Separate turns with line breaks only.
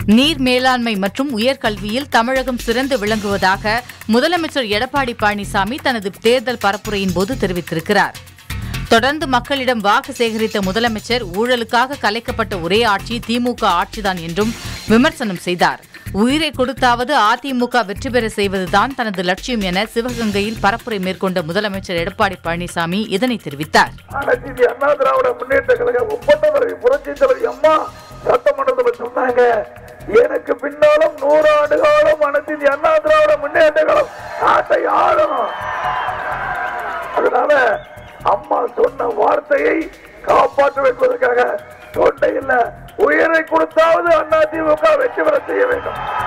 நீர் மேலாண்மை மற்றும் உயர்கல்வியில் தமிழகம் சிறந்து விளங்குவதாக முதலமைச்சர் எடப்பாடி பழனிசாமி தனது தேர்தல் பரப்புரையின் போது தெரிவித்திருக்கிறார் தொடர்ந்து மக்களிடம் வாக்கு சேகரித்த முதலமைச்சர் ஊழலுக்காக கலைக்கப்பட்ட ஒரே ஆட்சி திமுக ஆட்சிதான் என்றும் விமர்சனம் செய்தார் உயிரை கொடுத்தாவது அதிமுக வெற்றி பெற செய்வதுதான் தனது லட்சியம் என சிவகங்கையில் பரப்புரை மேற்கொண்ட முதலமைச்சர் எடப்பாடி பழனிசாமி இதனை தெரிவித்தார்
அனைத்து இந்திய அண்ணா திராவிட முன்னேற்ற கழக ஒப்பந்தவரை புரட்சி தலைவி அம்மா சட்டமன்றத்தில் சொன்னாங்க எனக்கு பின்னாலும் நூறு ஆண்டு காலம் அனைத்து இந்திய அண்ணா திராவிட முன்னேற்ற கழகம் நாட்டை ஆளும் அதனால அம்மா சொன்ன வார்த்தையை காப்பாற்ற வைப்பதற்காக தொண்டை இல்ல உயிரை கொடுத்தாவது அண்ணா திமுக வெற்றி பெற செய்ய வேண்டும்